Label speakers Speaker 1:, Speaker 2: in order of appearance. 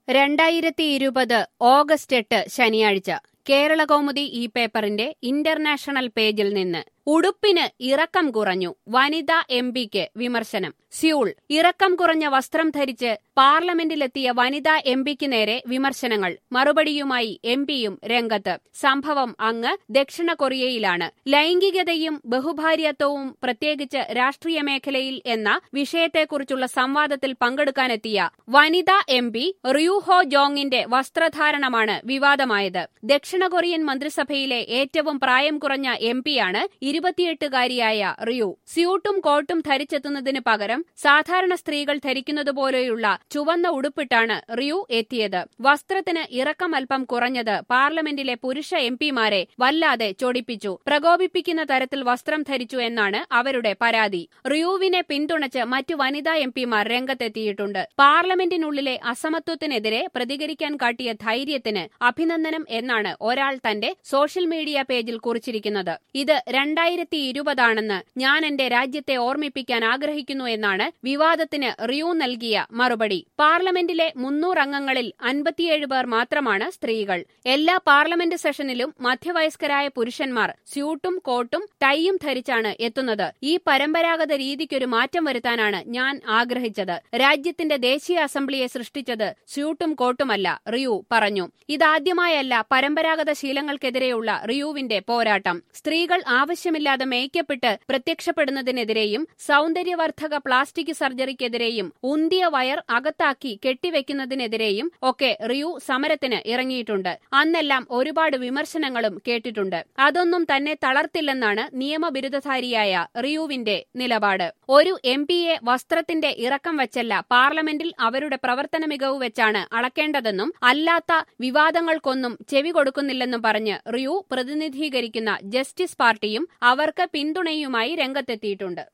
Speaker 1: രണ്ടായിരത്തി ഇരുപത് ഓഗസ്റ്റ് എട്ട് ശനിയാഴ്ച കേരളകൗമുദി ഈ പേപ്പറിന്റെ ഇന്റർനാഷണൽ പേജിൽ നിന്ന് ഉടുപ്പിന് ഇറക്കം കുറഞ്ഞു വനിതാ എം പിക്ക് വിമർശനം സ്യൂൾ ഇറക്കം കുറഞ്ഞ വസ്ത്രം ധരിച്ച് പാർലമെന്റിലെത്തിയ വനിതാ എം പിക്ക് നേരെ വിമർശനങ്ങൾ മറുപടിയുമായി എം പിയും രംഗത്ത് സംഭവം അങ്ങ് ദക്ഷിണ കൊറിയയിലാണ് ലൈംഗികതയും ബഹുഭാര്യത്വവും പ്രത്യേകിച്ച് രാഷ്ട്രീയ മേഖലയിൽ എന്ന വിഷയത്തെക്കുറിച്ചുള്ള സംവാദത്തിൽ പങ്കെടുക്കാനെത്തിയ വനിതാ എം പി റിയൂഹോ ജോങ്ങിന്റെ വസ്ത്രധാരണമാണ് വിവാദമായത് ദക്ഷിണ കൊറിയൻ മന്ത്രിസഭയിലെ ഏറ്റവും പ്രായം കുറഞ്ഞ എം പിയാണ് ഇരുപത്തിയെട്ടുകാരിയായ റിയു സ്യൂട്ടും കോട്ടും ധരിച്ചെത്തുന്നതിന് പകരം സാധാരണ സ്ത്രീകൾ ധരിക്കുന്നതുപോലെയുള്ള ചുവന്ന ഉടുപ്പിട്ടാണ് റിയു എത്തിയത് വസ്ത്രത്തിന് ഇറക്കം അല്പം കുറഞ്ഞത് പാർലമെന്റിലെ പുരുഷ എം പിമാരെ വല്ലാതെ ചൊടിപ്പിച്ചു പ്രകോപിപ്പിക്കുന്ന തരത്തിൽ വസ്ത്രം ധരിച്ചു എന്നാണ് അവരുടെ പരാതി റിയുവിനെ പിന്തുണച്ച് മറ്റു വനിതാ എം പിമാർ രംഗത്തെത്തിയിട്ടുണ്ട് പാർലമെന്റിനുള്ളിലെ അസമത്വത്തിനെതിരെ പ്രതികരിക്കാൻ കാട്ടിയ ധൈര്യത്തിന് അഭിനന്ദനം എന്നാണ് ഒരാൾ തന്റെ സോഷ്യൽ മീഡിയ പേജിൽ കുറിച്ചിരിക്കുന്നത് ഇത് രണ്ടായിരത്തി ഇരുപതാണെന്ന് ഞാൻ എന്റെ രാജ്യത്തെ ഓർമ്മിപ്പിക്കാൻ ആഗ്രഹിക്കുന്നു എന്നാണ് വിവാദത്തിന് റിയു നൽകിയ മറുപടി പാർലമെന്റിലെ മുന്നൂറ് അംഗങ്ങളിൽ അൻപത്തിയേഴ് പേർ മാത്രമാണ് സ്ത്രീകൾ എല്ലാ പാർലമെന്റ് സെഷനിലും മധ്യവയസ്കരായ പുരുഷന്മാർ സ്യൂട്ടും കോട്ടും ടൈയും ധരിച്ചാണ് എത്തുന്നത് ഈ പരമ്പരാഗത രീതിക്കൊരു മാറ്റം വരുത്താനാണ് ഞാൻ ആഗ്രഹിച്ചത് രാജ്യത്തിന്റെ ദേശീയ അസംബ്ലിയെ സൃഷ്ടിച്ചത് സ്യൂട്ടും കോട്ടുമല്ല റിയു പറഞ്ഞു ഇതാദ്യമായല്ല പരമ്പരാഗത ശീലങ്ങൾക്കെതിരെയുള്ള റിയുവിന്റെ പോരാട്ടം സ്ത്രീകൾ ആവശ്യമില്ലാതെ മേക്കപ്പെട്ട് പ്രത്യക്ഷപ്പെടുന്നതിനെതിരെയും സൗന്ദര്യവർദ്ധക പ്ലാസ്റ്റിക് സർജറിക്കെതിരെയും ഉന്തിയ വയർ അകത്താക്കി കെട്ടിവെക്കുന്നതിനെതിരെയും ഒക്കെ റിയു സമരത്തിന് ഇറങ്ങിയിട്ടുണ്ട് അന്നെല്ലാം ഒരുപാട് വിമർശനങ്ങളും കേട്ടിട്ടുണ്ട് അതൊന്നും തന്നെ തളർത്തില്ലെന്നാണ് നിയമബിരുദധാരിയായ റിയുവിന്റെ നിലപാട് ഒരു എം പിയെ വസ്ത്രത്തിന്റെ ഇറക്കം വെച്ചല്ല പാർലമെന്റിൽ അവരുടെ പ്രവർത്തന മികവ് വെച്ചാണ് അളക്കേണ്ടതെന്നും അല്ലാത്ത വിവാദങ്ങൾക്കൊന്നും ചെവി കൊടുക്കുന്നില്ലെന്നും പറഞ്ഞ് റിയു പ്രതിനിധീകരിക്കുന്ന ജസ്റ്റിസ് പാർട്ടിയും അവർക്ക് പിന്തുണയുമായി രംഗത്തെത്തിയിട്ടുണ്ട്